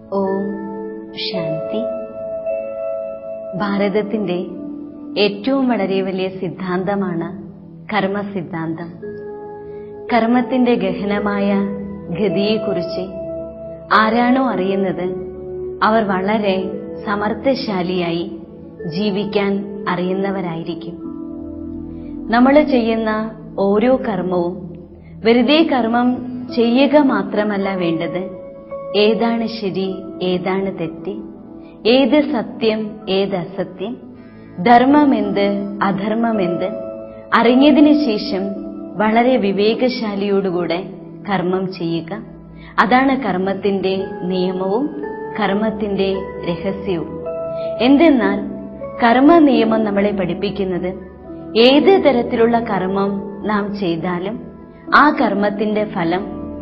ഓം ശാന്തി ഭാരതത്തിന്റെ ഏറ്റവും വളരെ വലിയ സിദ്ധാന്തമാണ് കർമ്മ സിദ്ധാന്തം കർമ്മത്തിന്റെ ഗഹനമായ ഗതിയെക്കുറിച്ച് ആരാണോ അറിയുന്നത് അവർ വളരെ സമർത്ഥശാലിയായി ജീവിക്കാൻ അറിയുന്നവരായിരിക്കും നമ്മൾ ചെയ്യുന്ന ഓരോ കർമ്മവും വെറുതെ കർമ്മം ചെയ്യുക മാത്രമല്ല വേണ്ടത് ഏതാണ് ശരി ഏതാണ് തെറ്റ് ഏത് സത്യം ഏത് അസത്യം ധർമ്മമെന്ത് അധർമ്മമെന്ത് അറിഞ്ഞതിന് ശേഷം വളരെ വിവേകശാലിയോടുകൂടെ കർമ്മം ചെയ്യുക അതാണ് കർമ്മത്തിന്റെ നിയമവും കർമ്മത്തിന്റെ രഹസ്യവും എന്തെന്നാൽ കർമ്മ നിയമം നമ്മളെ പഠിപ്പിക്കുന്നത് ഏത് തരത്തിലുള്ള കർമ്മം നാം ചെയ്താലും ആ കർമ്മത്തിന്റെ ഫലം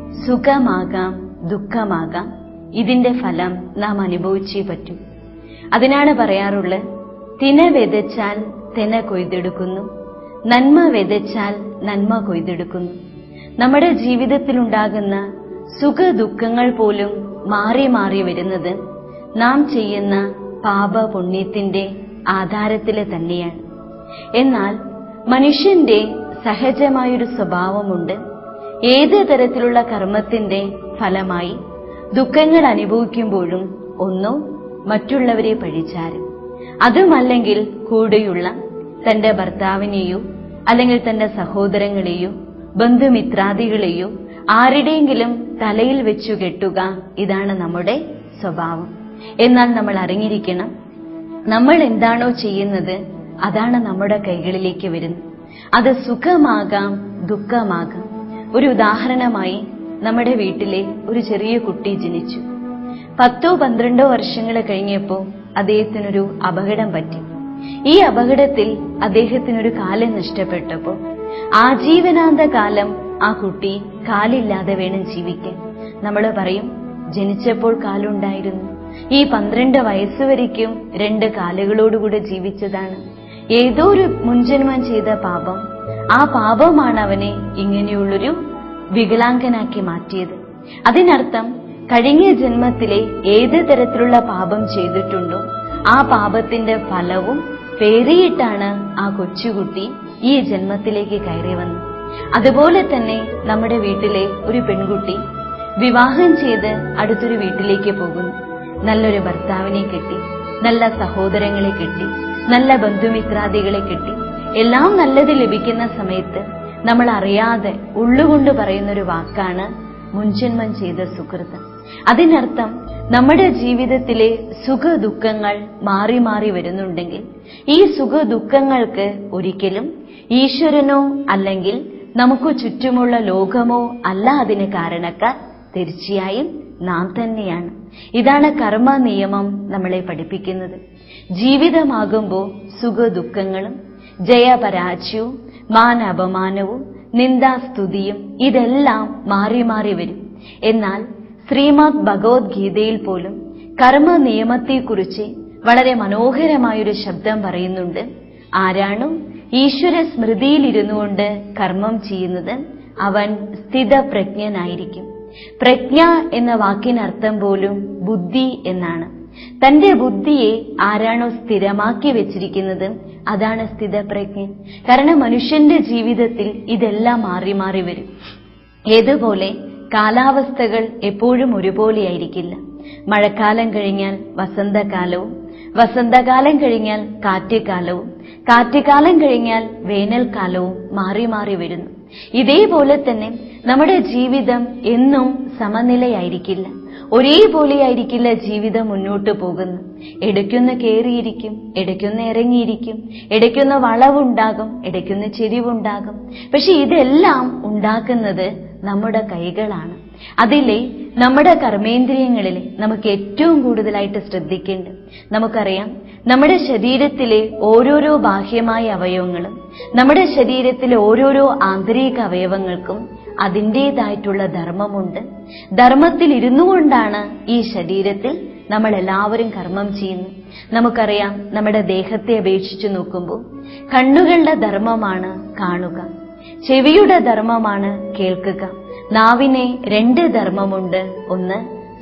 സുഖമാകാം ദുഃഖമാകാം ഇതിന്റെ ഫലം നാം അനുഭവിച്ചേ പറ്റൂ അതിനാണ് പറയാറുള്ളത് തിന വിതച്ചാൽ തെന കൊയ്തെടുക്കുന്നു നന്മ വിതച്ചാൽ നന്മ കൊയ്തെടുക്കുന്നു നമ്മുടെ ജീവിതത്തിലുണ്ടാകുന്ന സുഖ ദുഃഖങ്ങൾ പോലും മാറി മാറി വരുന്നത് നാം ചെയ്യുന്ന പാപ പുണ്യത്തിന്റെ ആധാരത്തില് തന്നെയാണ് എന്നാൽ മനുഷ്യന്റെ സഹജമായൊരു സ്വഭാവമുണ്ട് ഏത് തരത്തിലുള്ള കർമ്മത്തിന്റെ ഫലമായി ദുഃഖങ്ങൾ അനുഭവിക്കുമ്പോഴും ഒന്നോ മറ്റുള്ളവരെ പഴിച്ചാരും അതുമല്ലെങ്കിൽ കൂടെയുള്ള തന്റെ ഭർത്താവിനെയോ അല്ലെങ്കിൽ തന്റെ സഹോദരങ്ങളെയോ ബന്ധുമിത്രാദികളെയോ ആരുടെയെങ്കിലും തലയിൽ വെച്ചു കെട്ടുക ഇതാണ് നമ്മുടെ സ്വഭാവം എന്നാൽ നമ്മൾ അറിഞ്ഞിരിക്കണം നമ്മൾ എന്താണോ ചെയ്യുന്നത് അതാണ് നമ്മുടെ കൈകളിലേക്ക് വരുന്നത് അത് സുഖമാകാം ദുഃഖമാകാം ഒരു ഉദാഹരണമായി നമ്മുടെ വീട്ടിലെ ഒരു ചെറിയ കുട്ടി ജനിച്ചു പത്തോ പന്ത്രണ്ടോ വർഷങ്ങൾ കഴിഞ്ഞപ്പോൾ അദ്ദേഹത്തിനൊരു അപകടം പറ്റി ഈ അപകടത്തിൽ അദ്ദേഹത്തിനൊരു കാലം നഷ്ടപ്പെട്ടപ്പോൾ ആജീവനാന്ത കാലം ആ കുട്ടി കാലില്ലാതെ വേണം ജീവിക്കാൻ നമ്മൾ പറയും ജനിച്ചപ്പോൾ കാലുണ്ടായിരുന്നു ഈ പന്ത്രണ്ട് വയസ്സുവരയ്ക്കും രണ്ട് കാലുകളോടുകൂടെ ജീവിച്ചതാണ് ഏതോ ഒരു മുൻജന്മം ചെയ്ത പാപം ആ പാപമാണ് അവനെ ഇങ്ങനെയുള്ളൊരു വികലാംഗനാക്കി മാറ്റിയത് അതിനർത്ഥം കഴിഞ്ഞ ജന്മത്തിലെ ഏത് തരത്തിലുള്ള പാപം ചെയ്തിട്ടുണ്ടോ ആ പാപത്തിന്റെ ഫലവും പേറിയിട്ടാണ് ആ കൊച്ചുകുട്ടി ഈ ജന്മത്തിലേക്ക് കയറി വന്നത് അതുപോലെ തന്നെ നമ്മുടെ വീട്ടിലെ ഒരു പെൺകുട്ടി വിവാഹം ചെയ്ത് അടുത്തൊരു വീട്ടിലേക്ക് പോകുന്നു നല്ലൊരു ഭർത്താവിനെ കിട്ടി നല്ല സഹോദരങ്ങളെ കിട്ടി നല്ല ബന്ധുമിത്രാദികളെ കിട്ടി എല്ലാം നല്ലത് ലഭിക്കുന്ന സമയത്ത് നമ്മൾ അറിയാതെ ഉള്ളുകൊണ്ട് പറയുന്നൊരു വാക്കാണ് മുൻജന്മം ചെയ്ത സുഹൃത്ത് അതിനർത്ഥം നമ്മുടെ ജീവിതത്തിലെ സുഖ ദുഃഖങ്ങൾ മാറി മാറി വരുന്നുണ്ടെങ്കിൽ ഈ സുഖ ദുഃഖങ്ങൾക്ക് ഒരിക്കലും ഈശ്വരനോ അല്ലെങ്കിൽ നമുക്ക് ചുറ്റുമുള്ള ലോകമോ അല്ല അതിന് കാരണക്കാർ തീർച്ചയായും നാം തന്നെയാണ് ഇതാണ് കർമ്മ നിയമം നമ്മളെ പഠിപ്പിക്കുന്നത് ജീവിതമാകുമ്പോൾ സുഖ ദുഃഖങ്ങളും ജയപരാജയവും മാന അപമാനവും നിന്ദാസ്തുതിയും ഇതെല്ലാം മാറി മാറി വരും എന്നാൽ ശ്രീമദ് ഭഗവത്ഗീതയിൽ പോലും കർമ്മ നിയമത്തെക്കുറിച്ച് വളരെ മനോഹരമായൊരു ശബ്ദം പറയുന്നുണ്ട് ആരാണോ ഈശ്വര സ്മൃതിയിലിരുന്നുകൊണ്ട് കർമ്മം ചെയ്യുന്നത് അവൻ സ്ഥിതപ്രജ്ഞനായിരിക്കും പ്രജ്ഞ എന്ന വാക്കിനർത്ഥം പോലും ബുദ്ധി എന്നാണ് തന്റെ ബുദ്ധിയെ ആരാണോ സ്ഥിരമാക്കി വെച്ചിരിക്കുന്നത് അതാണ് സ്ഥിതപ്രജ്ഞൻ കാരണം മനുഷ്യന്റെ ജീവിതത്തിൽ ഇതെല്ലാം മാറി മാറി വരും ഏതുപോലെ കാലാവസ്ഥകൾ എപ്പോഴും ഒരുപോലെയായിരിക്കില്ല മഴക്കാലം കഴിഞ്ഞാൽ വസന്തകാലവും വസന്തകാലം കഴിഞ്ഞാൽ കാറ്റുകാലവും കാറ്റുകാലം കഴിഞ്ഞാൽ വേനൽക്കാലവും മാറി മാറി വരുന്നു ഇതേപോലെ തന്നെ നമ്മുടെ ജീവിതം എന്നും സമനിലയായിരിക്കില്ല ഒരേപോലെയായിരിക്കില്ല ജീവിതം മുന്നോട്ട് പോകുന്നു ഇടയ്ക്കൊന്ന് കയറിയിരിക്കും ഇടയ്ക്കൊന്ന് ഇറങ്ങിയിരിക്കും ഇടയ്ക്കൊന്ന് വളവുണ്ടാകും ഇടയ്ക്കൊന്ന് ചെരിവുണ്ടാകും പക്ഷെ ഇതെല്ലാം ഉണ്ടാക്കുന്നത് നമ്മുടെ കൈകളാണ് അതിലെ നമ്മുടെ കർമ്മേന്ദ്രിയങ്ങളിലെ നമുക്ക് ഏറ്റവും കൂടുതലായിട്ട് ശ്രദ്ധിക്കേണ്ടത് നമുക്കറിയാം നമ്മുടെ ശരീരത്തിലെ ഓരോരോ ബാഹ്യമായ അവയവങ്ങളും നമ്മുടെ ശരീരത്തിലെ ഓരോരോ ആന്തരിക അവയവങ്ങൾക്കും അതിൻ്റെതായിട്ടുള്ള ധർമ്മമുണ്ട് ധർമ്മത്തിൽ ഇരുന്നു കൊണ്ടാണ് ഈ ശരീരത്തിൽ നമ്മൾ എല്ലാവരും കർമ്മം ചെയ്യുന്നത് നമുക്കറിയാം നമ്മുടെ ദേഹത്തെ അപേക്ഷിച്ച് നോക്കുമ്പോൾ കണ്ണുകളുടെ ധർമ്മമാണ് കാണുക ചെവിയുടെ ധർമ്മമാണ് കേൾക്കുക നാവിനെ രണ്ട് ധർമ്മമുണ്ട് ഒന്ന്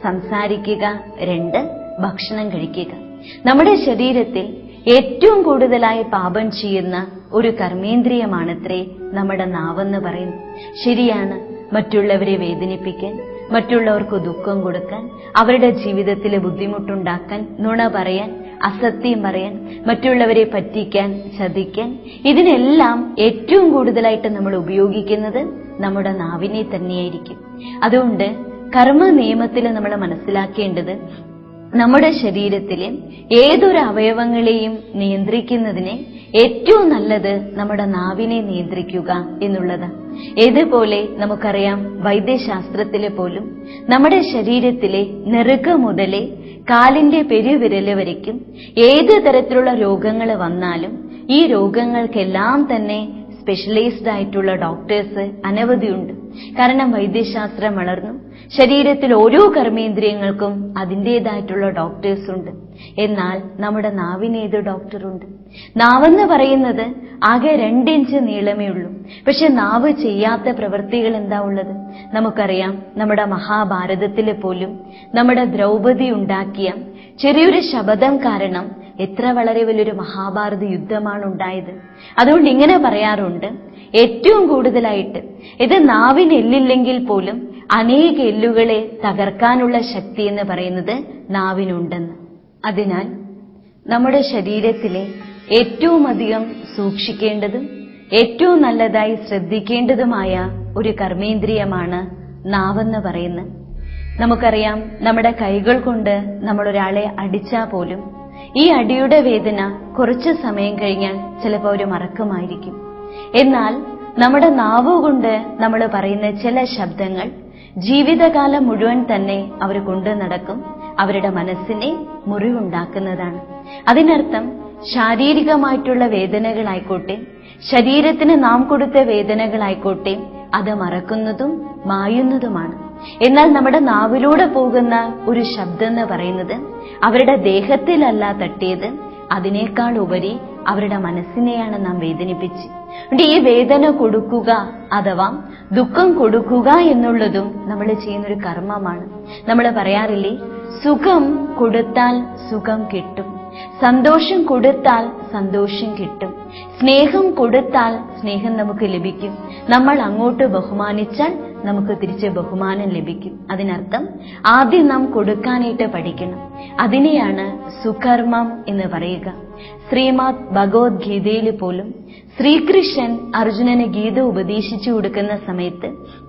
സംസാരിക്കുക രണ്ട് ഭക്ഷണം കഴിക്കുക നമ്മുടെ ശരീരത്തിൽ ഏറ്റവും കൂടുതലായി പാപം ചെയ്യുന്ന ഒരു കർമ്മേന്ദ്രിയമാണത്രേ നമ്മുടെ നാവെന്ന് പറയുന്നു ശരിയാണ് മറ്റുള്ളവരെ വേദനിപ്പിക്കാൻ മറ്റുള്ളവർക്ക് ദുഃഖം കൊടുക്കാൻ അവരുടെ ജീവിതത്തിൽ ബുദ്ധിമുട്ടുണ്ടാക്കാൻ നുണ പറയാൻ അസത്യം പറയാൻ മറ്റുള്ളവരെ പറ്റിക്കാൻ ചതിക്കാൻ ഇതിനെല്ലാം ഏറ്റവും കൂടുതലായിട്ട് നമ്മൾ ഉപയോഗിക്കുന്നത് നമ്മുടെ നാവിനെ തന്നെയായിരിക്കും അതുകൊണ്ട് കർമ്മ നിയമത്തിൽ നമ്മൾ മനസ്സിലാക്കേണ്ടത് നമ്മുടെ ശരീരത്തിലെ ഏതൊരു അവയവങ്ങളെയും നിയന്ത്രിക്കുന്നതിന് ഏറ്റവും നല്ലത് നമ്മുടെ നാവിനെ നിയന്ത്രിക്കുക എന്നുള്ളത് ഏതുപോലെ നമുക്കറിയാം വൈദ്യശാസ്ത്രത്തിലെ പോലും നമ്മുടെ ശരീരത്തിലെ നെറുക മുതലേ കാലിന്റെ പെരുവിരല് വരയ്ക്കും ഏത് തരത്തിലുള്ള രോഗങ്ങൾ വന്നാലും ഈ രോഗങ്ങൾക്കെല്ലാം തന്നെ സ്പെഷ്യലൈസ്ഡ് ആയിട്ടുള്ള ഡോക്ടേഴ്സ് അനവധിയുണ്ട് കാരണം വൈദ്യശാസ്ത്രം വളർന്നു ശരീരത്തിൽ ഓരോ കർമ്മേന്ദ്രിയങ്ങൾക്കും അതിൻ്റെതായിട്ടുള്ള ഡോക്ടേഴ്സ് ഉണ്ട് എന്നാൽ നമ്മുടെ നാവിന് ഏത് ഡോക്ടറുണ്ട് നാവെന്ന് പറയുന്നത് ആകെ രണ്ടിഞ്ച് നീളമേ ഉള്ളൂ പക്ഷെ നാവ് ചെയ്യാത്ത പ്രവൃത്തികൾ എന്താ ഉള്ളത് നമുക്കറിയാം നമ്മുടെ മഹാഭാരതത്തിലെ പോലും നമ്മുടെ ദ്രൗപദി ഉണ്ടാക്കിയ ചെറിയൊരു ശബദം കാരണം എത്ര വളരെ വലിയൊരു മഹാഭാരത യുദ്ധമാണ് ഉണ്ടായത് അതുകൊണ്ട് ഇങ്ങനെ പറയാറുണ്ട് ഏറ്റവും കൂടുതലായിട്ട് ഇത് നാവിന് എല്ലില്ലെങ്കിൽ പോലും അനേക എല്ലുകളെ തകർക്കാനുള്ള ശക്തി എന്ന് പറയുന്നത് നാവിനുണ്ടെന്ന് അതിനാൽ നമ്മുടെ ശരീരത്തിലെ ഏറ്റവും അധികം സൂക്ഷിക്കേണ്ടതും ഏറ്റവും നല്ലതായി ശ്രദ്ധിക്കേണ്ടതുമായ ഒരു കർമ്മേന്ദ്രിയമാണ് നാവെന്ന് പറയുന്നത് നമുക്കറിയാം നമ്മുടെ കൈകൾ കൊണ്ട് നമ്മൾ ഒരാളെ അടിച്ചാൽ പോലും ഈ അടിയുടെ വേദന കുറച്ചു സമയം കഴിഞ്ഞാൽ ചിലപ്പോൾ അവർ മറക്കുമായിരിക്കും എന്നാൽ നമ്മുടെ നാവ് കൊണ്ട് നമ്മൾ പറയുന്ന ചില ശബ്ദങ്ങൾ ജീവിതകാലം മുഴുവൻ തന്നെ അവർ കൊണ്ടു നടക്കും അവരുടെ മനസ്സിനെ മുറിവുണ്ടാക്കുന്നതാണ് അതിനർത്ഥം ശാരീരികമായിട്ടുള്ള വേദനകളായിക്കോട്ടെ ശരീരത്തിന് നാം കൊടുത്ത വേദനകളായിക്കോട്ടെ അത് മറക്കുന്നതും മായുന്നതുമാണ് എന്നാൽ നമ്മുടെ നാവിലൂടെ പോകുന്ന ഒരു ശബ്ദം എന്ന് പറയുന്നത് അവരുടെ ദേഹത്തിലല്ല തട്ടിയത് അതിനേക്കാൾ ഉപരി അവരുടെ മനസ്സിനെയാണ് നാം വേദനിപ്പിച്ച് അതുകൊണ്ട് ഈ വേദന കൊടുക്കുക അഥവാ ദുഃഖം കൊടുക്കുക എന്നുള്ളതും നമ്മൾ ചെയ്യുന്നൊരു കർമ്മമാണ് നമ്മൾ പറയാറില്ലേ സുഖം കൊടുത്താൽ സുഖം കിട്ടും സന്തോഷം കൊടുത്താൽ സന്തോഷം കിട്ടും സ്നേഹം കൊടുത്താൽ സ്നേഹം നമുക്ക് ലഭിക്കും നമ്മൾ അങ്ങോട്ട് ബഹുമാനിച്ചാൽ നമുക്ക് തിരിച്ച് ബഹുമാനം ലഭിക്കും അതിനർത്ഥം ആദ്യം നാം കൊടുക്കാനായിട്ട് പഠിക്കണം അതിനെയാണ് സുകർമ്മം എന്ന് പറയുക ശ്രീമദ് ഭഗവത്ഗീതയിൽ പോലും ശ്രീകൃഷ്ണൻ അർജുനന് ഗീത ഉപദേശിച്ചു കൊടുക്കുന്ന സമയത്ത്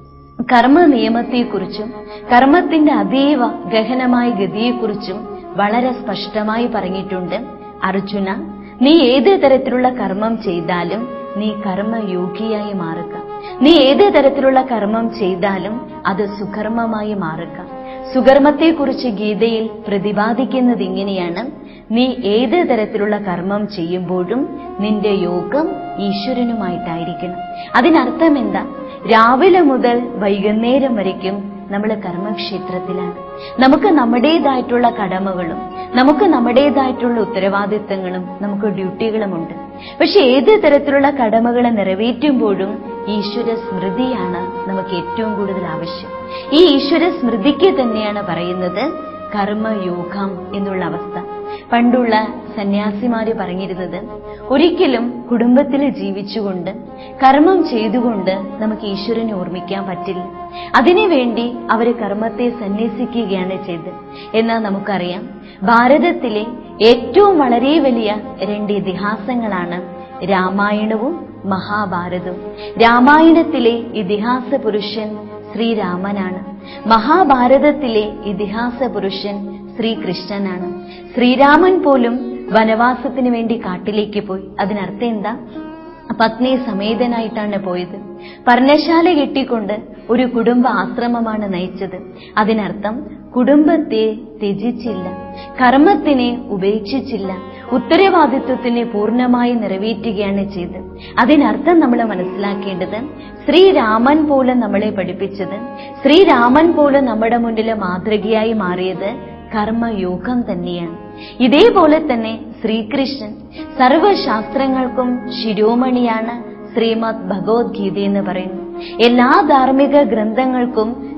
കർമ്മ നിയമത്തെക്കുറിച്ചും കർമ്മത്തിന്റെ അതീവ ഗഹനമായ ഗതിയെക്കുറിച്ചും വളരെ സ്പഷ്ടമായി പറഞ്ഞിട്ടുണ്ട് അർജുന നീ ഏത് തരത്തിലുള്ള കർമ്മം ചെയ്താലും നീ കർമ്മയോഗിയായി മാറുക നീ ഏത് തരത്തിലുള്ള കർമ്മം ചെയ്താലും അത് സുകർമ്മമായി മാറുക സുകർമ്മത്തെക്കുറിച്ച് ഗീതയിൽ പ്രതിപാദിക്കുന്നത് ഇങ്ങനെയാണ് നീ ഏത് തരത്തിലുള്ള കർമ്മം ചെയ്യുമ്പോഴും നിന്റെ യോഗം ഈശ്വരനുമായിട്ടായിരിക്കണം അതിനർത്ഥം എന്താ രാവിലെ മുതൽ വൈകുന്നേരം വരയ്ക്കും നമ്മൾ കർമ്മക്ഷേത്രത്തിലാണ് നമുക്ക് നമ്മുടേതായിട്ടുള്ള കടമകളും നമുക്ക് നമ്മുടേതായിട്ടുള്ള ഉത്തരവാദിത്തങ്ങളും നമുക്ക് ഡ്യൂട്ടികളുമുണ്ട് പക്ഷെ ഏത് തരത്തിലുള്ള കടമകളെ നിറവേറ്റുമ്പോഴും ഈശ്വര സ്മൃതിയാണ് നമുക്ക് ഏറ്റവും കൂടുതൽ ആവശ്യം ഈ ഈശ്വര സ്മൃതിക്ക് തന്നെയാണ് പറയുന്നത് കർമ്മയോഗം എന്നുള്ള അവസ്ഥ പണ്ടുള്ള സന്യാസിമാര് പറഞ്ഞിരുന്നത് ഒരിക്കലും കുടുംബത്തിൽ ജീവിച്ചുകൊണ്ട് കർമ്മം ചെയ്തുകൊണ്ട് നമുക്ക് ഈശ്വരനെ ഓർമ്മിക്കാൻ പറ്റില്ല അതിനുവേണ്ടി അവര് കർമ്മത്തെ സന്യസിക്കുകയാണ് ചെയ്തത് എന്നാൽ നമുക്കറിയാം ഭാരതത്തിലെ ഏറ്റവും വളരെ വലിയ രണ്ട് ഇതിഹാസങ്ങളാണ് രാമായണവും മഹാഭാരതവും രാമായണത്തിലെ ഇതിഹാസ പുരുഷൻ ശ്രീരാമനാണ് മഹാഭാരതത്തിലെ ഇതിഹാസ പുരുഷൻ ശ്രീകൃഷ്ണനാണ് ശ്രീരാമൻ പോലും വനവാസത്തിന് വേണ്ടി കാട്ടിലേക്ക് പോയി അതിനർത്ഥം എന്താ പത്നി സമേതനായിട്ടാണ് പോയത് പർണശാല കെട്ടിക്കൊണ്ട് ഒരു കുടുംബ ആശ്രമമാണ് നയിച്ചത് അതിനർത്ഥം കുടുംബത്തെ ത്യജിച്ചില്ല കർമ്മത്തിനെ ഉപേക്ഷിച്ചില്ല ഉത്തരവാദിത്വത്തിനെ പൂർണ്ണമായി നിറവേറ്റുകയാണ് ചെയ്തത് അതിനർത്ഥം നമ്മൾ മനസ്സിലാക്കേണ്ടത് ശ്രീരാമൻ പോലെ നമ്മളെ പഠിപ്പിച്ചത് ശ്രീരാമൻ പോലെ നമ്മുടെ മുന്നിൽ മാതൃകയായി മാറിയത് കർമ്മയോഗം തന്നെയാണ് ഇതേപോലെ തന്നെ ശ്രീകൃഷ്ണൻ സർവശാസ്ത്രങ്ങൾക്കും ശിരോമണിയാണ് ശ്രീമദ് ഭഗവത്ഗീത എന്ന് പറയുന്നു എല്ലാ ധാർമ്മിക ഗ്രന്ഥങ്ങൾക്കും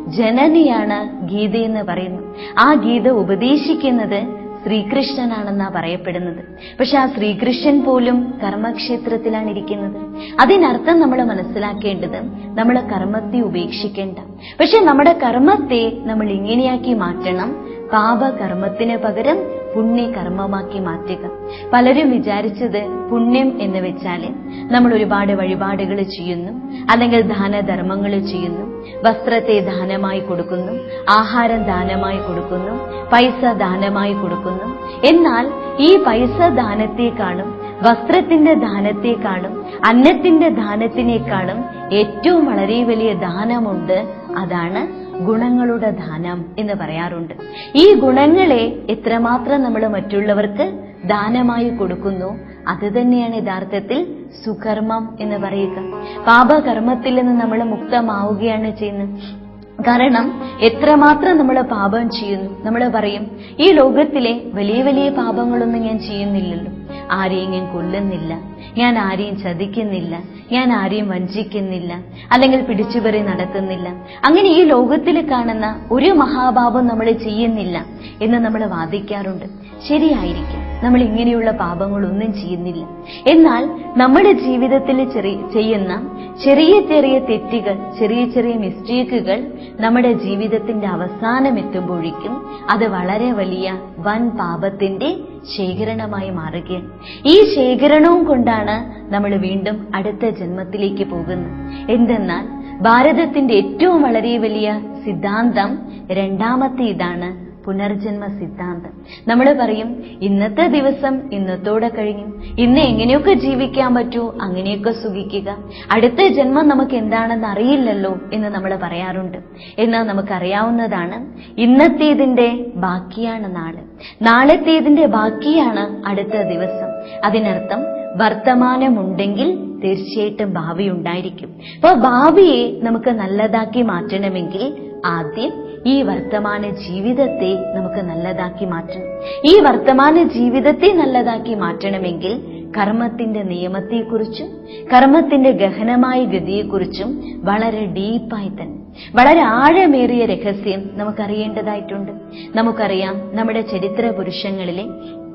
ജനനിയാണ് ഗീതയെന്ന് പറയുന്നു ആ ഗീത ഉപദേശിക്കുന്നത് ശ്രീകൃഷ്ണനാണെന്നാ പറയപ്പെടുന്നത് പക്ഷെ ആ ശ്രീകൃഷ്ണൻ പോലും കർമ്മക്ഷേത്രത്തിലാണ് ഇരിക്കുന്നത് അതിനർത്ഥം നമ്മൾ മനസ്സിലാക്കേണ്ടത് നമ്മൾ കർമ്മത്തെ ഉപേക്ഷിക്കേണ്ട പക്ഷെ നമ്മുടെ കർമ്മത്തെ നമ്മൾ ഇങ്ങനെയാക്കി മാറ്റണം പാപകർമ്മത്തിന് പകരം പുണ്യകർമ്മമാക്കി മാറ്റുക പലരും വിചാരിച്ചത് പുണ്യം എന്ന് വെച്ചാല് നമ്മൾ ഒരുപാട് വഴിപാടുകൾ ചെയ്യുന്നു അല്ലെങ്കിൽ ദാനധർമ്മങ്ങൾ ചെയ്യുന്നു വസ്ത്രത്തെ ദാനമായി കൊടുക്കുന്നു ആഹാരം ദാനമായി കൊടുക്കുന്നു പൈസ ദാനമായി കൊടുക്കുന്നു എന്നാൽ ഈ പൈസ ദാനത്തെക്കാളും വസ്ത്രത്തിന്റെ ദാനത്തെക്കാളും അന്നത്തിന്റെ ദാനത്തിനേക്കാളും ഏറ്റവും വളരെ വലിയ ദാനമുണ്ട് അതാണ് ഗുണങ്ങളുടെ ദാനം എന്ന് പറയാറുണ്ട് ഈ ഗുണങ്ങളെ എത്രമാത്രം നമ്മൾ മറ്റുള്ളവർക്ക് ദാനമായി കൊടുക്കുന്നു അത് തന്നെയാണ് യഥാർത്ഥത്തിൽ സുകർമ്മം എന്ന് പറയുക പാപകർമ്മത്തിൽ നിന്ന് നമ്മൾ മുക്തമാവുകയാണ് ചെയ്യുന്നത് കാരണം എത്രമാത്രം നമ്മൾ പാപം ചെയ്യുന്നു നമ്മൾ പറയും ഈ ലോകത്തിലെ വലിയ വലിയ പാപങ്ങളൊന്നും ഞാൻ ചെയ്യുന്നില്ലല്ലോ ആരെയും ഞാൻ കൊല്ലുന്നില്ല ഞാൻ ആരെയും ചതിക്കുന്നില്ല ഞാൻ ആരെയും വഞ്ചിക്കുന്നില്ല അല്ലെങ്കിൽ പിടിച്ചുപറി നടത്തുന്നില്ല അങ്ങനെ ഈ ലോകത്തിൽ കാണുന്ന ഒരു മഹാപാപം നമ്മൾ ചെയ്യുന്നില്ല എന്ന് നമ്മൾ വാദിക്കാറുണ്ട് ശരിയായിരിക്കും നമ്മൾ ഇങ്ങനെയുള്ള പാപങ്ങളൊന്നും ചെയ്യുന്നില്ല എന്നാൽ നമ്മുടെ ജീവിതത്തിൽ ചെറിയ ചെയ്യുന്ന ചെറിയ ചെറിയ തെറ്റുകൾ ചെറിയ ചെറിയ മിസ്റ്റേക്കുകൾ നമ്മുടെ ജീവിതത്തിന്റെ അവസാനം എത്തുമ്പോഴേക്കും അത് വളരെ വലിയ വൻ പാപത്തിന്റെ ശേഖരണമായി മാറുകയാണ് ഈ ശേഖരണവും കൊണ്ടാണ് നമ്മൾ വീണ്ടും അടുത്ത ജന്മത്തിലേക്ക് പോകുന്നത് എന്തെന്നാൽ ഭാരതത്തിന്റെ ഏറ്റവും വളരെ വലിയ സിദ്ധാന്തം രണ്ടാമത്തെ ഇതാണ് പുനർജന്മ സിദ്ധാന്തം നമ്മൾ പറയും ഇന്നത്തെ ദിവസം ഇന്നത്തോടെ കഴിഞ്ഞു ഇന്ന് എങ്ങനെയൊക്കെ ജീവിക്കാൻ പറ്റൂ അങ്ങനെയൊക്കെ സുഖിക്കുക അടുത്ത ജന്മം നമുക്ക് എന്താണെന്ന് അറിയില്ലല്ലോ എന്ന് നമ്മൾ പറയാറുണ്ട് എന്നാൽ നമുക്കറിയാവുന്നതാണ് ഇന്നത്തേതിന്റെ ബാക്കിയാണ് നാളെ നാളത്തേതിന്റെ ബാക്കിയാണ് അടുത്ത ദിവസം അതിനർത്ഥം വർത്തമാനമുണ്ടെങ്കിൽ തീർച്ചയായിട്ടും ഭാവി ഉണ്ടായിരിക്കും അപ്പൊ ഭാവിയെ നമുക്ക് നല്ലതാക്കി മാറ്റണമെങ്കിൽ ആദ്യം ഈ വർത്തമാന ജീവിതത്തെ നമുക്ക് നല്ലതാക്കി മാറ്റണം ഈ വർത്തമാന ജീവിതത്തെ നല്ലതാക്കി മാറ്റണമെങ്കിൽ കർമ്മത്തിന്റെ നിയമത്തെക്കുറിച്ചും കർമ്മത്തിന്റെ ഗഹനമായ ഗതിയെക്കുറിച്ചും വളരെ ഡീപ്പായി തന്നെ വളരെ ആഴമേറിയ രഹസ്യം നമുക്കറിയേണ്ടതായിട്ടുണ്ട് നമുക്കറിയാം നമ്മുടെ ചരിത്ര പുരുഷങ്ങളിലെ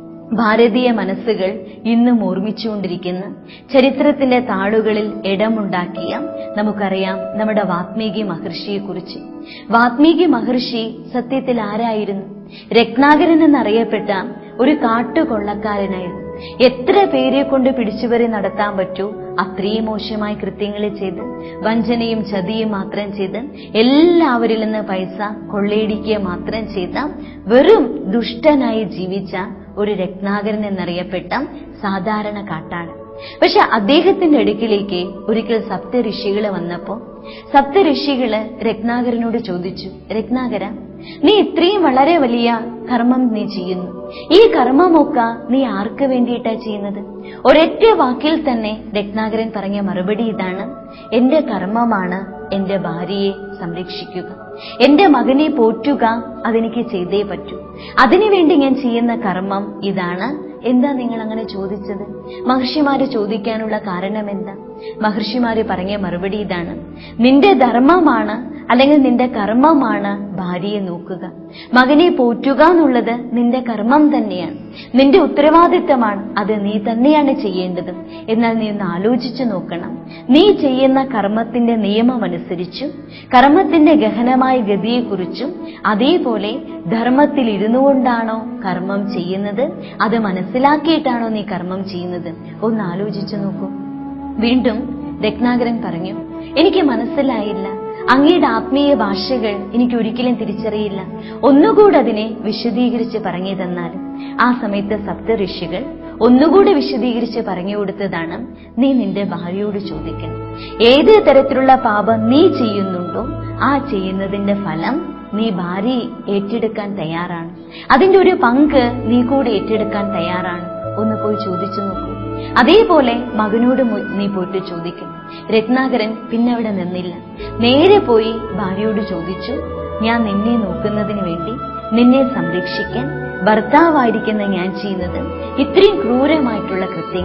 ഭാരതീയ മനസ്സുകൾ ഇന്നും ഓർമ്മിച്ചുകൊണ്ടിരിക്കുന്ന ചരിത്രത്തിന്റെ താളുകളിൽ ഇടമുണ്ടാക്കിയ നമുക്കറിയാം നമ്മുടെ വാത്മീകി മഹർഷിയെക്കുറിച്ച് വാത്മീകി മഹർഷി സത്യത്തിൽ ആരായിരുന്നു രത്നാകരൻ എന്നറിയപ്പെട്ട ഒരു കാട്ടുകൊള്ളക്കാരനായിരുന്നു എത്ര പേരെ കൊണ്ട് പിടിച്ചുപറി നടത്താൻ പറ്റൂ അത്രയും മോശമായ കൃത്യങ്ങൾ ചെയ്ത് വഞ്ചനയും ചതിയും മാത്രം ചെയ്ത് എല്ലാവരിൽ നിന്ന് പൈസ കൊള്ളയടിക്കുക മാത്രം ചെയ്ത വെറും ദുഷ്ടനായി ജീവിച്ച ഒരു രത്നാകരൻ എന്നറിയപ്പെട്ട സാധാരണ കാട്ടാണ് പക്ഷെ അദ്ദേഹത്തിന്റെ അടുക്കിലേക്ക് ഒരിക്കൽ സപ്ത ഋഷികള് വന്നപ്പോ സപ്ത ഋഷികള് രത്നാകരനോട് ചോദിച്ചു രത്നാകര നീ ഇത്രയും വളരെ വലിയ കർമ്മം നീ ചെയ്യുന്നു ഈ കർമ്മമൊക്കെ നീ ആർക്ക് വേണ്ടിയിട്ടാ ചെയ്യുന്നത് ഒരൊറ്റ വാക്കിൽ തന്നെ രത്നാകരൻ പറഞ്ഞ മറുപടി ഇതാണ് എന്റെ കർമ്മമാണ് എന്റെ ഭാര്യയെ സംരക്ഷിക്കുക എന്റെ മകനെ പോറ്റുക അതെനിക്ക് ചെയ്തേ പറ്റൂ അതിനുവേണ്ടി ഞാൻ ചെയ്യുന്ന കർമ്മം ഇതാണ് എന്താ നിങ്ങൾ അങ്ങനെ ചോദിച്ചത് മഹർഷിമാര് ചോദിക്കാനുള്ള കാരണം എന്താ മഹർഷിമാര് പറഞ്ഞ മറുപടി ഇതാണ് നിന്റെ ധർമ്മമാണ് അല്ലെങ്കിൽ നിന്റെ കർമ്മമാണ് ഭാര്യയെ നോക്കുക മകനെ പോറ്റുക എന്നുള്ളത് നിന്റെ കർമ്മം തന്നെയാണ് നിന്റെ ഉത്തരവാദിത്തമാണ് അത് നീ തന്നെയാണ് ചെയ്യേണ്ടത് എന്നാൽ നീ ഒന്ന് ആലോചിച്ചു നോക്കണം നീ ചെയ്യുന്ന കർമ്മത്തിന്റെ നിയമം അനുസരിച്ചും കർമ്മത്തിന്റെ ഗഹനമായ ഗതിയെക്കുറിച്ചും അതേപോലെ ധർമ്മത്തിൽ ഇരുന്നു കൊണ്ടാണോ കർമ്മം ചെയ്യുന്നത് അത് മനസ്സിലാക്കിയിട്ടാണോ നീ കർമ്മം ചെയ്യുന്നത് ഒന്ന് ആലോചിച്ചു നോക്കൂ വീണ്ടും രത്നാകരൻ പറഞ്ഞു എനിക്ക് മനസ്സിലായില്ല അങ്ങയുടെ ആത്മീയ ഭാഷകൾ എനിക്ക് ഒരിക്കലും തിരിച്ചറിയില്ല ഒന്നുകൂടെ അതിനെ വിശദീകരിച്ച് പറഞ്ഞു തന്നാൽ ആ സമയത്ത് സപ്ത ഋഷികൾ ഒന്നുകൂടെ വിശദീകരിച്ച് പറഞ്ഞു കൊടുത്തതാണ് നീ നിന്റെ ഭാര്യയോട് ചോദിക്കണം ഏത് തരത്തിലുള്ള പാപം നീ ചെയ്യുന്നുണ്ടോ ആ ചെയ്യുന്നതിന്റെ ഫലം നീ ഭാര്യ ഏറ്റെടുക്കാൻ തയ്യാറാണ് അതിന്റെ ഒരു പങ്ക് നീ കൂടെ ഏറ്റെടുക്കാൻ തയ്യാറാണ് ഒന്ന് പോയി ചോദിച്ചു നോക്കൂ അതേപോലെ മകനോട് മു- നീ പോയിട്ട് ചോദിക്കും രത്നാകരൻ പിന്നെ അവിടെ നിന്നില്ല നേരെ പോയി ഭാര്യയോട് ചോദിച്ചു ഞാൻ നിന്നെ നോക്കുന്നതിന് വേണ്ടി നിന്നെ സംരക്ഷിക്കാൻ ഭർത്താവായിരിക്കുന്ന ഞാൻ ചെയ്യുന്നത് ഇത്രയും ക്രൂരമായിട്ടുള്ള കൃത്യങ്ങളാണ്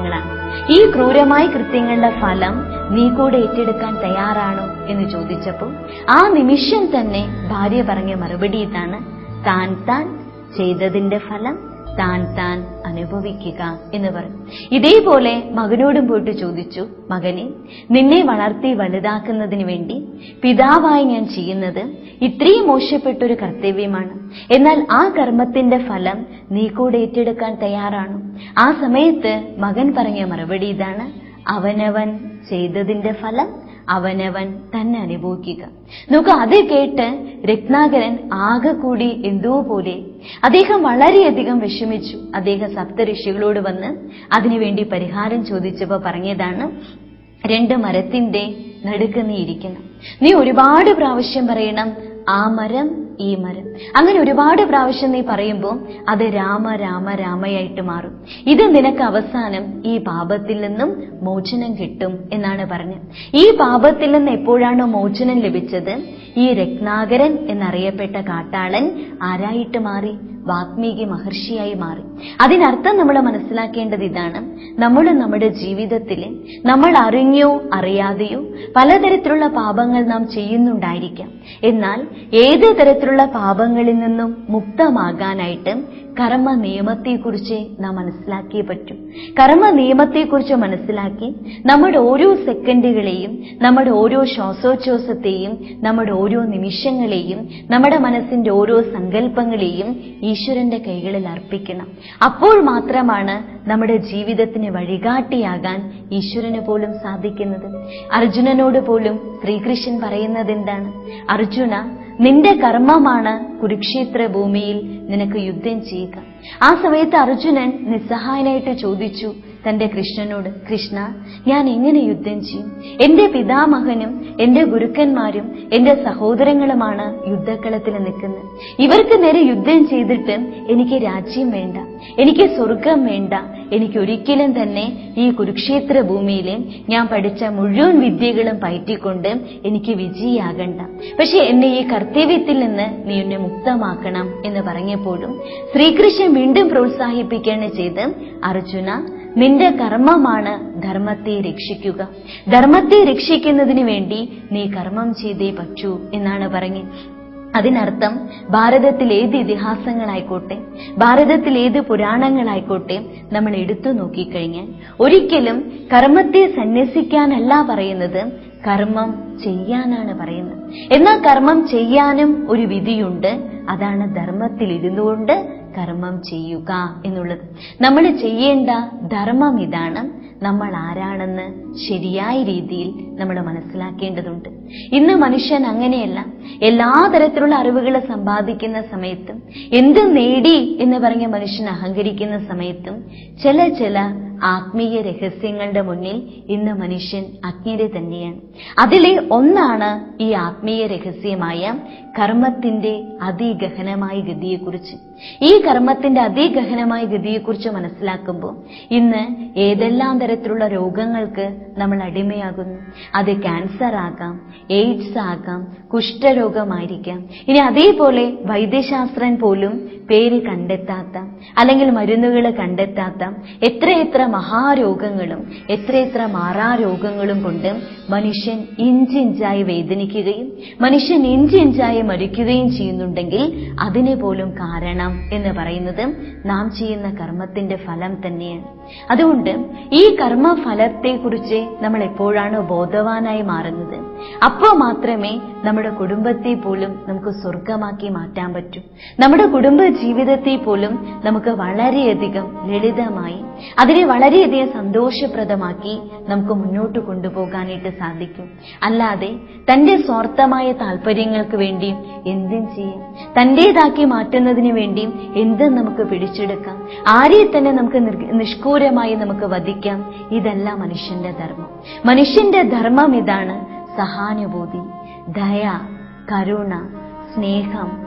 ഈ ക്രൂരമായ കൃത്യങ്ങളുടെ ഫലം നീ കൂടെ ഏറ്റെടുക്കാൻ തയ്യാറാണോ എന്ന് ചോദിച്ചപ്പോൾ ആ നിമിഷം തന്നെ ഭാര്യ പറഞ്ഞ മറുപടി ഇതാണ് താൻ താൻ ചെയ്തതിന്റെ ഫലം താൻ താൻ അനുഭവിക്കുക എന്ന് പറഞ്ഞു ഇതേപോലെ മകനോടും പോയിട്ട് ചോദിച്ചു മകനെ നിന്നെ വളർത്തി വലുതാക്കുന്നതിന് വേണ്ടി പിതാവായി ഞാൻ ചെയ്യുന്നത് ഇത്രയും മോശപ്പെട്ടൊരു കർത്തവ്യമാണ് എന്നാൽ ആ കർമ്മത്തിന്റെ ഫലം നീ കൂടെ ഏറ്റെടുക്കാൻ തയ്യാറാണോ ആ സമയത്ത് മകൻ പറഞ്ഞ മറുപടി ഇതാണ് അവനവൻ ചെയ്തതിന്റെ ഫലം അവനവൻ തന്നെ അനുഭവിക്കുക നോക്കൂ അത് കേട്ട് രത്നാകരൻ ആകെ കൂടി എന്തോ പോലെ അദ്ദേഹം വളരെയധികം വിഷമിച്ചു അദ്ദേഹം സപ്തഋഷികളോട് വന്ന് അതിനുവേണ്ടി പരിഹാരം ചോദിച്ചപ്പോൾ പറഞ്ഞതാണ് രണ്ട് മരത്തിന്റെ നടുക്ക് നീ ഇരിക്കണം നീ ഒരുപാട് പ്രാവശ്യം പറയണം ആ മരം ഈ മരം അങ്ങനെ ഒരുപാട് പ്രാവശ്യം നീ പറയുമ്പോൾ അത് രാമ രാമ രാമയായിട്ട് മാറും ഇത് നിനക്ക് അവസാനം ഈ പാപത്തിൽ നിന്നും മോചനം കിട്ടും എന്നാണ് പറഞ്ഞത് ഈ പാപത്തിൽ നിന്ന് എപ്പോഴാണോ മോചനം ലഭിച്ചത് ഈ രത്നാകരൻ എന്നറിയപ്പെട്ട കാട്ടാളൻ ആരായിട്ട് മാറി വാത്മീകി മഹർഷിയായി മാറി അതിനർത്ഥം നമ്മൾ മനസ്സിലാക്കേണ്ടത് ഇതാണ് നമ്മൾ നമ്മുടെ ജീവിതത്തിൽ നമ്മൾ അറിഞ്ഞോ അറിയാതെയോ പലതരത്തിലുള്ള പാപങ്ങൾ നാം ചെയ്യുന്നുണ്ടായിരിക്കാം എന്നാൽ ഏത് തരത്തിലുള്ള പാപങ്ങളിൽ നിന്നും മുക്തമാകാനായിട്ട് കർമ്മ നിയമത്തെക്കുറിച്ച് നാം മനസ്സിലാക്കിയേ പറ്റൂ കർമ്മ നിയമത്തെക്കുറിച്ച് മനസ്സിലാക്കി നമ്മുടെ ഓരോ സെക്കൻഡുകളെയും നമ്മുടെ ഓരോ ശ്വാസോച്ഛ്വാസത്തെയും നമ്മുടെ ഓരോ നിമിഷങ്ങളെയും നമ്മുടെ മനസ്സിന്റെ ഓരോ സങ്കല്പങ്ങളെയും ഈശ്വരന്റെ കൈകളിൽ അർപ്പിക്കണം അപ്പോൾ മാത്രമാണ് നമ്മുടെ ജീവിതത്തിന് വഴികാട്ടിയാകാൻ ഈശ്വരന് പോലും സാധിക്കുന്നത് അർജുനനോട് പോലും ശ്രീകൃഷ്ണൻ പറയുന്നത് എന്താണ് അർജുന നിന്റെ കർമ്മമാണ് കുരുക്ഷേത്ര ഭൂമിയിൽ നിനക്ക് യുദ്ധം ചെയ്യുക ആ സമയത്ത് അർജുനൻ നിസ്സഹായനായിട്ട് ചോദിച്ചു തന്റെ കൃഷ്ണനോട് കൃഷ്ണ ഞാൻ എങ്ങനെ യുദ്ധം ചെയ്യും എന്റെ പിതാമഹനും എന്റെ ഗുരുക്കന്മാരും എന്റെ സഹോദരങ്ങളുമാണ് യുദ്ധക്കളത്തിൽ നിൽക്കുന്നത് ഇവർക്ക് നേരെ യുദ്ധം ചെയ്തിട്ട് എനിക്ക് രാജ്യം വേണ്ട എനിക്ക് സ്വർഗം വേണ്ട എനിക്ക് ഒരിക്കലും തന്നെ ഈ കുരുക്ഷേത്ര ഭൂമിയിൽ ഞാൻ പഠിച്ച മുഴുവൻ വിദ്യകളും പയറ്റിക്കൊണ്ട് എനിക്ക് വിജയിയാകണ്ട പക്ഷെ എന്നെ ഈ കർത്തവ്യത്തിൽ നിന്ന് നീ എന്നെ മുക്തമാക്കണം എന്ന് പറഞ്ഞപ്പോഴും ശ്രീകൃഷ്ണൻ വീണ്ടും പ്രോത്സാഹിപ്പിക്കുകയാണ് ചെയ്ത് അർജുന നിന്റെ കർമ്മമാണ് ധർമ്മത്തെ രക്ഷിക്കുക ധർമ്മത്തെ രക്ഷിക്കുന്നതിന് വേണ്ടി നീ കർമ്മം ചെയ്തേ പറ്റൂ എന്നാണ് പറഞ്ഞത് അതിനർത്ഥം ഭാരതത്തിൽ ഏത് ഇതിഹാസങ്ങളായിക്കോട്ടെ ഭാരതത്തിൽ ഏത് പുരാണങ്ങളായിക്കോട്ടെ നമ്മൾ എടുത്തു നോക്കിക്കഴിഞ്ഞാൽ ഒരിക്കലും കർമ്മത്തെ സന്യസിക്കാനല്ല പറയുന്നത് കർമ്മം ചെയ്യാനാണ് പറയുന്നത് എന്നാൽ കർമ്മം ചെയ്യാനും ഒരു വിധിയുണ്ട് അതാണ് ധർമ്മത്തിൽ ഇരുന്നുകൊണ്ട് കർമ്മം ചെയ്യുക എന്നുള്ളത് നമ്മൾ ചെയ്യേണ്ട ധർമ്മം ഇതാണ് നമ്മൾ ആരാണെന്ന് ശരിയായ രീതിയിൽ നമ്മൾ മനസ്സിലാക്കേണ്ടതുണ്ട് ഇന്ന് മനുഷ്യൻ അങ്ങനെയല്ല എല്ലാ തരത്തിലുള്ള അറിവുകൾ സമ്പാദിക്കുന്ന സമയത്തും എന്തും നേടി എന്ന് പറഞ്ഞ മനുഷ്യൻ അഹങ്കരിക്കുന്ന സമയത്തും ചില ചില ആത്മീയ രഹസ്യങ്ങളുടെ മുന്നിൽ ഇന്ന് മനുഷ്യൻ അജ്ഞര് തന്നെയാണ് അതിലെ ഒന്നാണ് ഈ ആത്മീയ രഹസ്യമായ കർമ്മത്തിന്റെ അതിഗഹനമായ ഗതിയെക്കുറിച്ച് ഈ കർമ്മത്തിന്റെ അതിഗഹനമായ ഗതിയെക്കുറിച്ച് മനസ്സിലാക്കുമ്പോൾ ഇന്ന് ഏതെല്ലാം തരത്തിലുള്ള രോഗങ്ങൾക്ക് നമ്മൾ അടിമയാകുന്നു അത് ക്യാൻസർ ആകാം എയ്ഡ്സ് ആകാം കുഷ്ഠരോഗമായിരിക്കാം ഇനി അതേപോലെ വൈദ്യശാസ്ത്രൻ പോലും പേര് കണ്ടെത്താത്ത അല്ലെങ്കിൽ മരുന്നുകൾ കണ്ടെത്താത്ത എത്രയെത്ര മഹാരോഗങ്ങളും എത്രയെത്ര മാറാരോഗങ്ങളും കൊണ്ട് മനുഷ്യൻ ഇഞ്ചിഞ്ചായി വേദനിക്കുകയും മനുഷ്യൻ ഇഞ്ചിഞ്ചായി മരിക്കുകയും ചെയ്യുന്നുണ്ടെങ്കിൽ അതിന് പോലും കാരണം എന്ന് പറയുന്നത് നാം ചെയ്യുന്ന കർമ്മത്തിന്റെ ഫലം തന്നെയാണ് അതുകൊണ്ട് ഈ കർമ്മ ഫലത്തെക്കുറിച്ച് നമ്മൾ എപ്പോഴാണ് ബോധവാനായി മാറുന്നത് അപ്പോൾ മാത്രമേ നമ്മുടെ കുടുംബത്തെ പോലും നമുക്ക് സ്വർഗമാക്കി മാറ്റാൻ പറ്റൂ നമ്മുടെ കുടുംബ ജീവിതത്തെ പോലും നമുക്ക് വളരെയധികം ലളിതമായി അതിനെ വളരെയധികം സന്തോഷപ്രദമാക്കി നമുക്ക് മുന്നോട്ട് കൊണ്ടുപോകാനായിട്ട് സാധിക്കും അല്ലാതെ തന്റെ സ്വാർത്ഥമായ താല്പര്യങ്ങൾക്ക് വേണ്ടിയും എന്തും ചെയ്യാം തന്റേതാക്കി മാറ്റുന്നതിന് വേണ്ടിയും എന്തും നമുക്ക് പിടിച്ചെടുക്കാം ആരെ തന്നെ നമുക്ക് നിർ- നിഷ്ഠൂരമായി നമുക്ക് വധിക്കാം ഇതല്ല മനുഷ്യന്റെ ധർമ്മം മനുഷ്യന്റെ ധർമ്മം ഇതാണ് സഹാനുഭൂതി ദയ കരുണ സ്നേഹം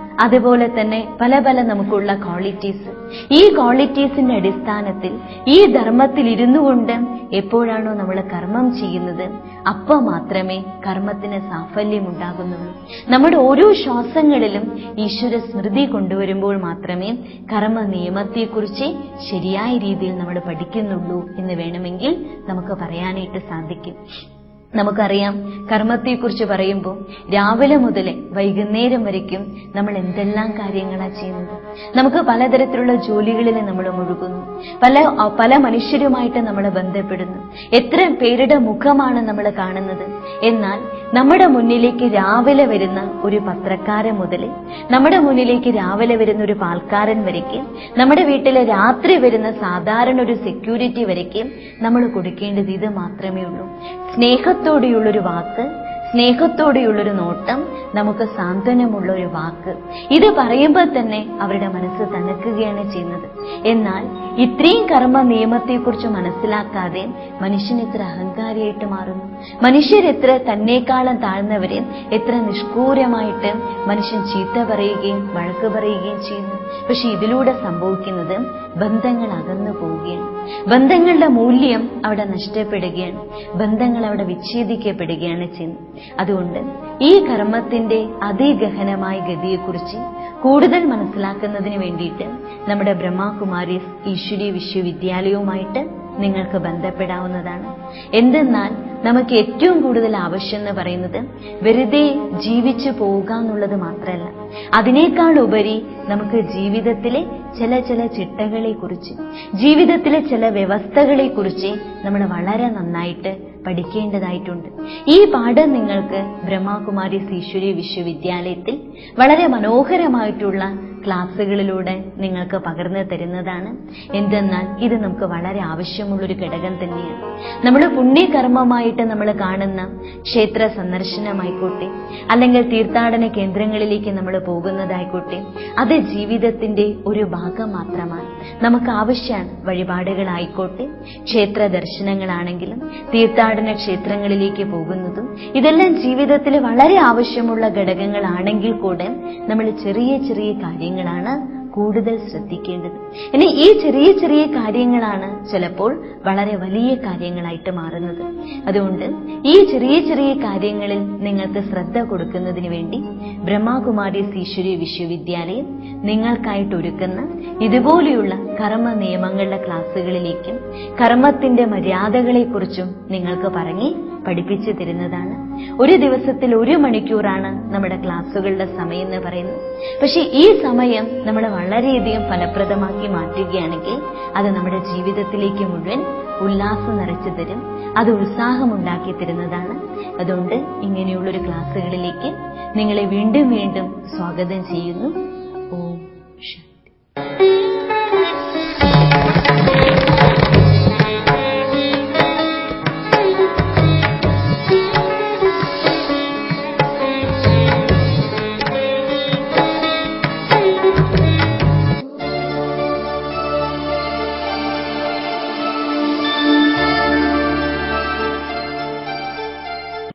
അതുപോലെ തന്നെ പല പല നമുക്കുള്ള ക്വാളിറ്റീസ് ഈ ക്വാളിറ്റീസിന്റെ അടിസ്ഥാനത്തിൽ ഈ ധർമ്മത്തിൽ ഇരുന്നു കൊണ്ട് എപ്പോഴാണോ നമ്മൾ കർമ്മം ചെയ്യുന്നത് അപ്പോൾ മാത്രമേ കർമ്മത്തിന് സാഫല്യം ഉണ്ടാകുന്നുള്ളൂ നമ്മുടെ ഓരോ ശ്വാസങ്ങളിലും ഈശ്വര സ്മൃതി കൊണ്ടുവരുമ്പോൾ മാത്രമേ കർമ്മ നിയമത്തെക്കുറിച്ച് ശരിയായ രീതിയിൽ നമ്മൾ പഠിക്കുന്നുള്ളൂ എന്ന് വേണമെങ്കിൽ നമുക്ക് പറയാനായിട്ട് സാധിക്കും നമുക്കറിയാം കർമ്മത്തെക്കുറിച്ച് പറയുമ്പോൾ രാവിലെ മുതൽ വൈകുന്നേരം വരയ്ക്കും നമ്മൾ എന്തെല്ലാം കാര്യങ്ങളാണ് ചെയ്യുന്നത് നമുക്ക് പലതരത്തിലുള്ള ജോലികളിൽ നമ്മൾ മുഴുകുന്നു പല പല മനുഷ്യരുമായിട്ട് നമ്മൾ ബന്ധപ്പെടുന്നു എത്ര പേരുടെ മുഖമാണ് നമ്മൾ കാണുന്നത് എന്നാൽ നമ്മുടെ മുന്നിലേക്ക് രാവിലെ വരുന്ന ഒരു പത്രക്കാരൻ മുതൽ നമ്മുടെ മുന്നിലേക്ക് രാവിലെ വരുന്ന ഒരു പാൽക്കാരൻ വരയ്ക്കും നമ്മുടെ വീട്ടിലെ രാത്രി വരുന്ന സാധാരണ ഒരു സെക്യൂരിറ്റി വരയ്ക്കും നമ്മൾ കൊടുക്കേണ്ടത് ഇത് മാത്രമേ ഉള്ളൂ സ്നേഹത്തോടെയുള്ളൊരു വാക്ക് സ്നേഹത്തോടെയുള്ളൊരു നോട്ടം നമുക്ക് സാന്ത്വനമുള്ള ഒരു വാക്ക് ഇത് പറയുമ്പോൾ തന്നെ അവരുടെ മനസ്സ് തണുക്കുകയാണ് ചെയ്യുന്നത് എന്നാൽ ഇത്രയും കർമ്മ നിയമത്തെക്കുറിച്ച് മനസ്സിലാക്കാതെ മനുഷ്യൻ എത്ര അഹങ്കാരിയായിട്ട് മാറുന്നു മനുഷ്യരെത്ര തന്നേക്കാളും താഴ്ന്നവരെ എത്ര നിഷ്ഠൂരമായിട്ട് മനുഷ്യൻ ചീത്ത പറയുകയും വഴക്ക് പറയുകയും ചെയ്യുന്നു പക്ഷെ ഇതിലൂടെ സംഭവിക്കുന്നത് ബന്ധങ്ങൾ അകന്നു പോവുകയാണ് ബന്ധങ്ങളുടെ മൂല്യം അവിടെ നഷ്ടപ്പെടുകയാണ് ബന്ധങ്ങൾ അവിടെ വിച്ഛേദിക്കപ്പെടുകയാണ് ചെയ്യുന്നത് അതുകൊണ്ട് ഈ കർമ്മത്തിന്റെ അതിഗഹനമായ ഗതിയെക്കുറിച്ച് കൂടുതൽ മനസ്സിലാക്കുന്നതിന് വേണ്ടിയിട്ട് നമ്മുടെ ബ്രഹ്മകുമാരീസ് ഈശ്വരി വിശ്വവിദ്യാലയവുമായിട്ട് നിങ്ങൾക്ക് ബന്ധപ്പെടാവുന്നതാണ് എന്തെന്നാൽ നമുക്ക് ഏറ്റവും കൂടുതൽ ആവശ്യം എന്ന് പറയുന്നത് വെറുതെ ജീവിച്ചു പോവുക എന്നുള്ളത് മാത്രമല്ല അതിനേക്കാൾ ഉപരി നമുക്ക് ജീവിതത്തിലെ ചില ചില ചിട്ടകളെ കുറിച്ച് ജീവിതത്തിലെ ചില വ്യവസ്ഥകളെ കുറിച്ച് നമ്മൾ വളരെ നന്നായിട്ട് പഠിക്കേണ്ടതായിട്ടുണ്ട് ഈ പാഠം നിങ്ങൾക്ക് ബ്രഹ്മകുമാരി ഈശ്വരി വിശ്വവിദ്യാലയത്തിൽ വളരെ മനോഹരമായിട്ടുള്ള ക്ലാസ്സുകളിലൂടെ നിങ്ങൾക്ക് പകർന്നു തരുന്നതാണ് എന്തെന്നാൽ ഇത് നമുക്ക് വളരെ ആവശ്യമുള്ളൊരു ഘടകം തന്നെയാണ് നമ്മൾ പുണ്യകർമ്മമായിട്ട് നമ്മൾ കാണുന്ന ക്ഷേത്ര സന്ദർശനമായിക്കോട്ടെ അല്ലെങ്കിൽ തീർത്ഥാടന കേന്ദ്രങ്ങളിലേക്ക് നമ്മൾ പോകുന്നതായിക്കോട്ടെ അത് ജീവിതത്തിന്റെ ഒരു ഭാഗം മാത്രമാണ് നമുക്ക് ആവശ്യമാണ് വഴിപാടുകളായിക്കോട്ടെ ക്ഷേത്ര ദർശനങ്ങളാണെങ്കിലും തീർത്ഥാടന ക്ഷേത്രങ്ങളിലേക്ക് പോകുന്നതും ഇതെല്ലാം ജീവിതത്തിൽ വളരെ ആവശ്യമുള്ള ഘടകങ്ങളാണെങ്കിൽ കൂടെ നമ്മൾ ചെറിയ ചെറിയ കാര്യങ്ങളാണ് കൂടുതൽ ശ്രദ്ധിക്കേണ്ടത് ഇനി ഈ ചെറിയ ചെറിയ കാര്യങ്ങളാണ് ചിലപ്പോൾ വളരെ വലിയ കാര്യങ്ങളായിട്ട് മാറുന്നത് അതുകൊണ്ട് ഈ ചെറിയ ചെറിയ കാര്യങ്ങളിൽ നിങ്ങൾക്ക് ശ്രദ്ധ കൊടുക്കുന്നതിന് വേണ്ടി ബ്രഹ്മകുമാരി ഈശ്വരി വിശ്വവിദ്യാലയം നിങ്ങൾക്കായിട്ട് ഒരുക്കുന്ന ഇതുപോലെയുള്ള കർമ്മ നിയമങ്ങളുടെ ക്ലാസ്സുകളിലേക്കും കർമ്മത്തിന്റെ മര്യാദകളെക്കുറിച്ചും നിങ്ങൾക്ക് പറഞ്ഞ് പഠിപ്പിച്ചു തരുന്നതാണ് ഒരു ദിവസത്തിൽ ഒരു മണിക്കൂറാണ് നമ്മുടെ ക്ലാസ്സുകളുടെ സമയം എന്ന് പറയുന്നത് പക്ഷെ ഈ സമയം നമ്മൾ വളരെയധികം ഫലപ്രദമാക്കി മാറ്റുകയാണെങ്കിൽ അത് നമ്മുടെ ജീവിതത്തിലേക്ക് മുഴുവൻ ഉല്ലാസം നിറച്ചു തരും അത് ഉത്സാഹമുണ്ടാക്കി തരുന്നതാണ് അതുകൊണ്ട് ഇങ്ങനെയുള്ളൊരു ക്ലാസ്സുകളിലേക്ക് നിങ്ങളെ വീണ്ടും വീണ്ടും സ്വാഗതം ചെയ്യുന്നു ഓം ശാന്തി